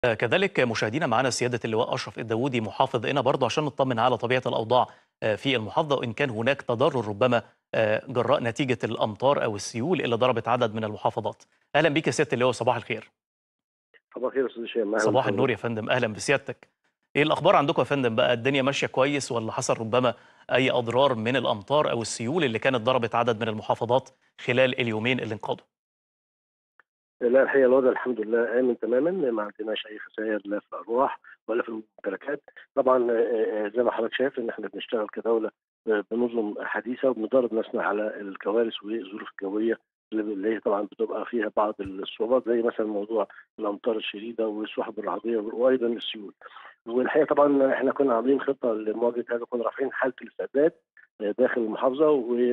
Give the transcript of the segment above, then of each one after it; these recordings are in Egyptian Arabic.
آه، كذلك مشاهدينا معنا سيادة اللواء أشرف الداوودي محافظ هنا برضه عشان نطمن على طبيعة الأوضاع آه، في المحافظة وإن كان هناك تضرر ربما آه، جراء نتيجة الأمطار أو السيول اللي ضربت عدد من المحافظات أهلا بك يا سيادة اللواء صباح الخير صباح الخير يا استاذ هشام أهلاً صباح بحضرتك. النور يا فندم أهلا بسيادتك إيه الأخبار عندكم يا فندم بقى الدنيا ماشية كويس ولا حصل ربما أي أضرار من الأمطار أو السيول اللي كانت ضربت عدد من المحافظات خلال اليومين اللي انقضوا لا الحقيقه الوضع الحمد لله امن تماما ما عندناش اي خسائر لا في الارواح ولا في الممتلكات طبعا آه، آه، زي ما حضرتك شايف ان احنا بنشتغل كدوله آه، بنظم حديثه وبندرب ناسنا على الكوارث والظروف الجويه اللي اللي هي طبعا بتبقى فيها بعض الصعوبات زي مثلا موضوع الامطار الشديده والسحب الرعديه وايضا السيول. والحقيقه طبعا احنا كنا عاملين خطه لمواجهه هذا كنا رافعين حاله الاستعداد آه، داخل المحافظه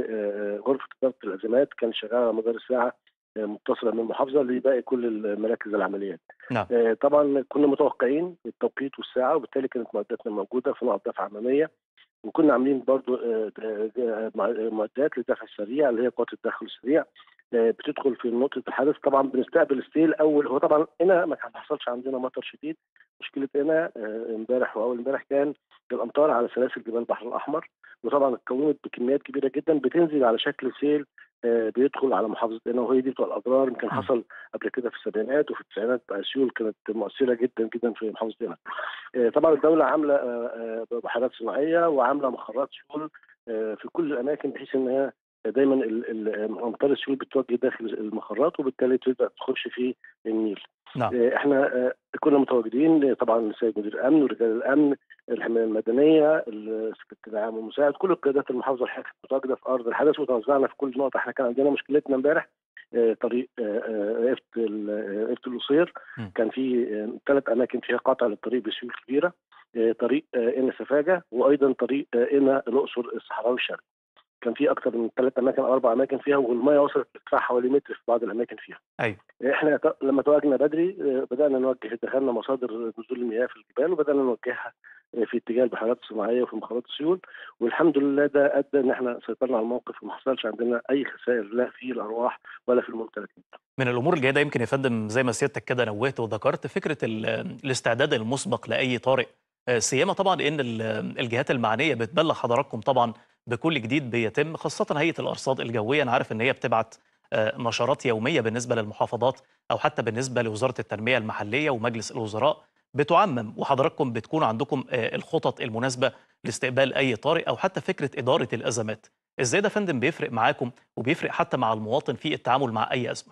وغرفه اداره الازمات كان شغاله على مدار الساعه آه، متصله من المحافظه لباقي كل المراكز العمليات. نعم آه، طبعا كنا متوقعين التوقيت والساعه وبالتالي كانت معداتنا موجوده في نقط دفع اماميه وكنا عاملين برضو آه، آه، مع- معدات للدفع السريع اللي هي قوات التدخل السريع آه، بتدخل في نقطه الحدث طبعا بنستقبل السيل اول هو طبعا هنا ما كان حصلش عندنا مطر شديد مشكله هنا آه، امبارح واول امبارح كان الامطار على سلاسل جبال البحر الاحمر وطبعا اتكونت بكميات كبيره جدا بتنزل على شكل سيل آه، بيدخل على محافظه هنا وهي دي بتوع الاضرار يمكن م. حصل قبل كده في السبعينات وفي التسعينات بقى سيول كانت مؤثره جدا جدا في محافظه هنا. آه، طبعا الدوله عامله آه، آه، بحيرات صناعيه وعامله مخرات سيول آه، في كل الاماكن بحيث ان هي دايما ال- ال- امطار السيول بتوجه داخل المخرات وبالتالي تبدا تخش في النيل. نعم آه، احنا آه، كنا متواجدين طبعا السيد مدير الامن ورجال الامن الحمايه المدنيه السكرتير العام والمساعد كل قيادات المحافظه الحقيقه كانت متواجده في ارض الحدث وتوزعنا في كل نقطه احنا كان عندنا مشكلتنا امبارح آه، طريق آه، آه، رئاسه ال- آه، رئاسه القصير م. كان في ثلاث اماكن فيها قطع للطريق بسيول كبيره آه، طريق آه، قنا سفاجه وايضا طريق آه، قنا الاقصر الصحراوي الشرقي كان في اكثر من ثلاث اماكن او اربع اماكن فيها والميه وصلت ارتفاع حوالي متر في بعض الاماكن فيها أيوه احنا ت- لما تواجدنا بدري آه، بدانا نوجه دخلنا مصادر نزول المياه في الجبال وبدانا نوجهها آه، في اتجاه البحيرات الصناعيه وفي مخارات السيول والحمد لله ده ادى ان احنا سيطرنا على الموقف وما حصلش عندنا اي خسائر لا في الارواح ولا في الممتلكات. من الامور الجيده يمكن يا فندم زي ما سيادتك كده نوهت وذكرت فكره ال- الاستعداد المسبق لاي طارئ آه، سيما طبعا ان ال- الجهات المعنيه بتبلغ حضراتكم طبعا بكل جديد بيتم خاصه هيئه الارصاد الجويه انا عارف ان هي بتبعت آه، نشرات يوميه بالنسبه للمحافظات او حتى بالنسبه لوزاره التنميه المحليه ومجلس الوزراء بتعمم وحضراتكم بتكون عندكم آه، الخطط المناسبه لاستقبال اي طارئ او حتى فكره اداره الازمات ازاي ده يا فندم بيفرق معاكم وبيفرق حتى مع المواطن في التعامل مع اي ازمه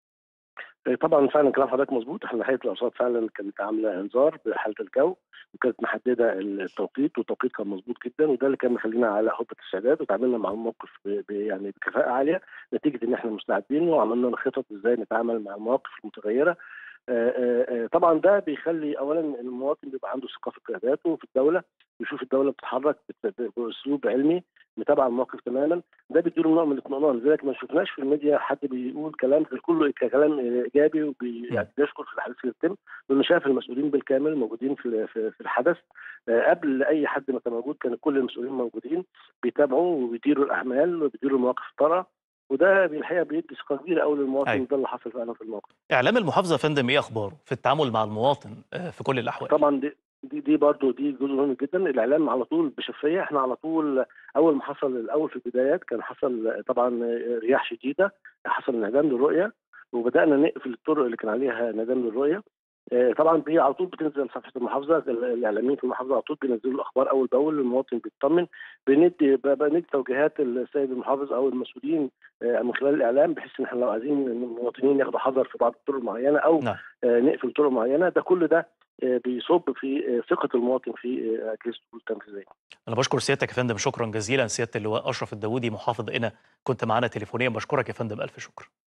آه، طبعا فعلا كلام حضرتك مظبوط احنا هيئه الارصاد فعلا كانت عامله انذار بحاله الجو وكانت محدده التوقيت والتوقيت كان مظبوط جدا وده اللي كان مخلينا على حبه استعداد وتعاملنا مع الموقف ب- ب- يعني بكفاءه عاليه نتيجه ان احنا مستعدين وعملنا خطط ازاي نتعامل مع المواقف المتغيره آه، آه، آه، طبعا ده بيخلي اولا المواطن بيبقى عنده ثقه في قياداته وفي الدوله بيشوف الدوله بتتحرك بت- باسلوب علمي متابعه الموقف تماما ده بيديله نوع من الاطمئنان لذلك ما شفناش في الميديا حد بيقول كلام غير كله كلام ايجابي وبي يعني بيشكر في الاحداث اللي بتتم لانه شايف المسؤولين بالكامل موجودين في في, في الحدث آه، قبل اي حد ما كان موجود كان كل المسؤولين موجودين بيتابعوا وبيديروا الاعمال وبيديروا المواقف الطارئه وده الحقيقه بيدي ثقه كبيره قوي للمواطن أيوة. ده اللي حصل فعلا في الموقف اعلام المحافظه يا فندم ايه اخباره في التعامل مع المواطن آه، في كل الاحوال طبعا دي دي, دي برضه دي جزء مهم جدا الاعلام على طول بشفافيه احنا على طول اول ما حصل الاول في البدايات كان حصل طبعا رياح شديده حصل انعدام للرؤيه وبدانا نقفل الطرق اللي كان عليها انعدام للرؤيه آه، طبعا دي على طول بتنزل صفحه المحافظه الاعلاميين في المحافظه على طول بينزلوا الاخبار اول باول المواطن بيطمن بندي ب- بندي توجيهات السيد المحافظ او المسؤولين آه، من خلال الاعلام بحيث ان احنا لو عايزين إن المواطنين ياخدوا حذر في بعض الطرق المعينه او نعم. آه، نقفل طرق معينه ده كل ده آه، بيصب في آه، ثقه المواطن في آه، اجهزته التنفيذيه انا بشكر سيادتك يا فندم شكرا جزيلا سياده اللواء اشرف الداوودي محافظ قنا كنت معنا تليفونيا بشكرك يا فندم الف شكر